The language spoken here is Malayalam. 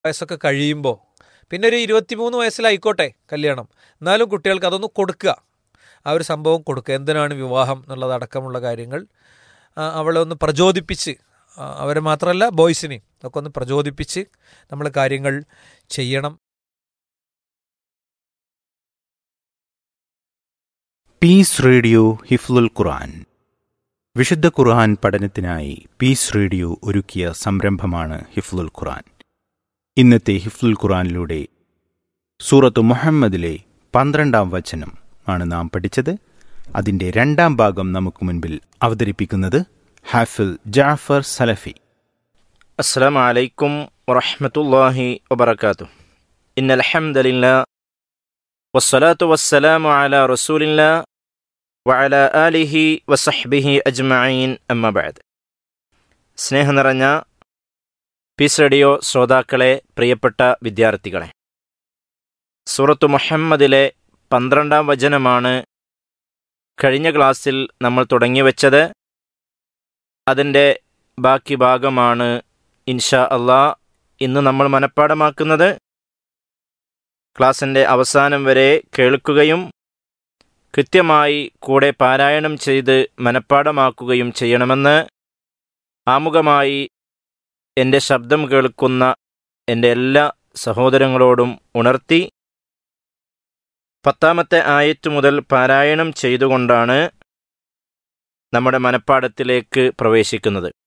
വയസ്സൊക്കെ കഴിയുമ്പോൾ പിന്നെ ഒരു ഇരുപത്തിമൂന്ന് വയസ്സിലായിക്കോട്ടെ കല്യാണം എന്നാലും കുട്ടികൾക്ക് അതൊന്ന് കൊടുക്കുക ആ ഒരു സംഭവം കൊടുക്കുക എന്തിനാണ് വിവാഹം എന്നുള്ളതടക്കമുള്ള കാര്യങ്ങൾ ആ, അവളെ ഒന്ന് പ്രചോദിപ്പിച്ച് ആ, അവരെ മാത്രമല്ല ബോയ്സിനെയും ഒക്കെ ഒന്ന് പ്രചോദിപ്പിച്ച് നമ്മൾ കാര്യങ്ങൾ ചെയ്യണം പീസ് റേഡിയോ ഹിഫ്ലുൽ ഖുർആൻ വിശുദ്ധ ഖുർആൻ പഠനത്തിനായി പീസ് റേഡിയോ ഒരുക്കിയ സംരംഭമാണ് ഹിഫ്ലുൽ ഖുർആൻ ഇന്നത്തെ ഹിഫ്ലുൽ ഖുർആനിലൂടെ സൂറത്ത് മുഹമ്മദിലെ പന്ത്രണ്ടാം വചനം ആണ് നാം പഠിച്ചത് അതിന്റെ രണ്ടാം ഭാഗം നമുക്ക് മുൻപിൽ അവതരിപ്പിക്കുന്നത് ഹാഫിൽ ജാഫർ സലഫി السلام عليكم ورحمة الله وبركاته إن الحمد لله والصلاة والسلام على رسول الله وعلى آله وصحبه أجمعين أما بعد സ്നേഹം നിറഞ്ഞ പീസ് റേഡിയോ ശ്രോതാക്കളെ പ്രിയപ്പെട്ട വിദ്യാർത്ഥികളെ സൂറത്തു മുഹമ്മദിലെ പന്ത്രണ്ടാം വചനമാണ് കഴിഞ്ഞ ക്ലാസ്സിൽ നമ്മൾ തുടങ്ങിവെച്ചത് അതിൻ്റെ ബാക്കി ഭാഗമാണ് ഇൻഷാ അള്ളാ ഇന്ന് നമ്മൾ മനഃപ്പാടമാക്കുന്നത് ക്ലാസ്സിൻ്റെ അവസാനം വരെ കേൾക്കുകയും കൃത്യമായി കൂടെ പാരായണം ചെയ്ത് മനഃപ്പാടമാക്കുകയും ചെയ്യണമെന്ന് ആമുഖമായി എൻ്റെ ശബ്ദം കേൾക്കുന്ന എൻ്റെ എല്ലാ സഹോദരങ്ങളോടും ഉണർത്തി പത്താമത്തെ ആയത്ത് മുതൽ പാരായണം ചെയ്തുകൊണ്ടാണ് നമ്മുടെ മനഃപ്പാടത്തിലേക്ക് പ്രവേശിക്കുന്നത്